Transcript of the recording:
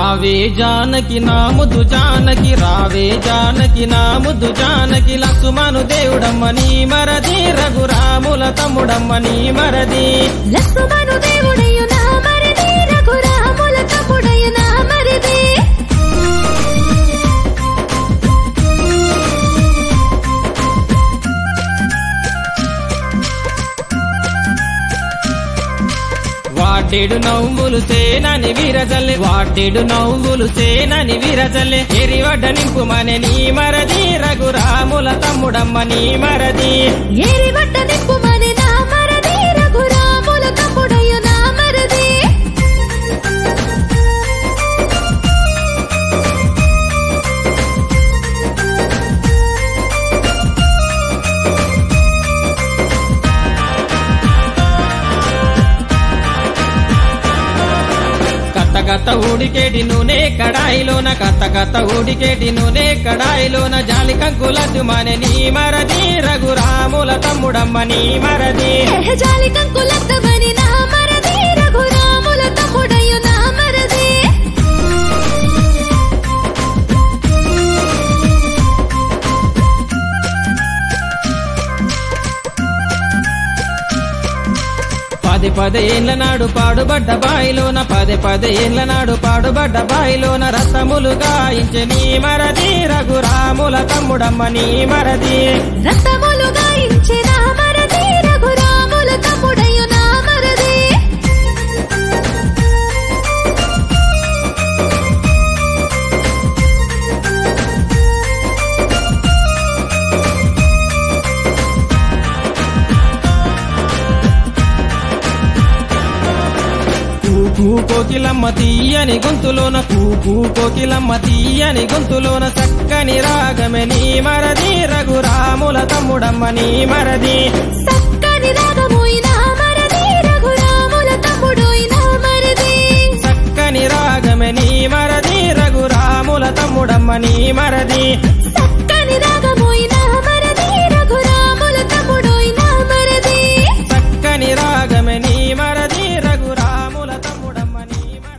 రావే జానకి నా ముద్దు జానకి రావే జానకి నా ముద్దు జానకి లక్ష్మణు దేవుడమ్మ నీ మరది రఘురాముల తమ్ముడమ్మ నీ మరది లక్ష్మణు దేవుడయ్యు నా మరిది రఘురాముల తమ్ముడయ్యు నా మరిది వాటేడు నవ్వులు సేనని విరజల్లె వాటేడు నవ్వులు సేనని విరజల్లె ఎరివడ్డ నింపుమనే నీ మరది రఘురాముల తమ్ముడమ్మ నీ మరది ఏరిబట్ట నిప్పుమని నా మరిది రఘురాముల తమ్ముడయ్యు నా మరిది కత్త కత్త ఊడికేటి నూనె కడాయిలోన కత్త కత్త ఊడికేటి నూనె కడాయిలోన జాలి కంకులద్దు మనే నీ మరది రఘురాముల తమ్ముడమ్మ నీ మరది జాలి కంకులద్దమని నా మరిది రఘురాముల తమ్ముడయ్యు నా మరిది పది పది ఏళ్ల నాడు పాడుబడ్డ బాయిలోన పది పది ఏళ్ల నాడు పాడుబడ్డ బాయిలోన రసములు గాయించే నీ మరది రఘురాముల తమ్ముడమ్మ నీ మరది రసములు గాయించే నా మరిది రఘురాముల తమ్ముడయ్యు నా మరిది కూకూ కోకిలమ్మ తీయని గొంతులోన కూకూ కోకిలమ్మ తీయని గొంతులోన చక్కని రాగమే నీ మరది రఘురాముల తమ్ముడమ్మ నీ మరది సక్కని రాగమోయి నా మరిది రఘురాముల తమ్ముడోయి నా మరిది చక్కని రాగమే నీ మరది రఘురాముల తమ్ముడమ్మ నీ మరది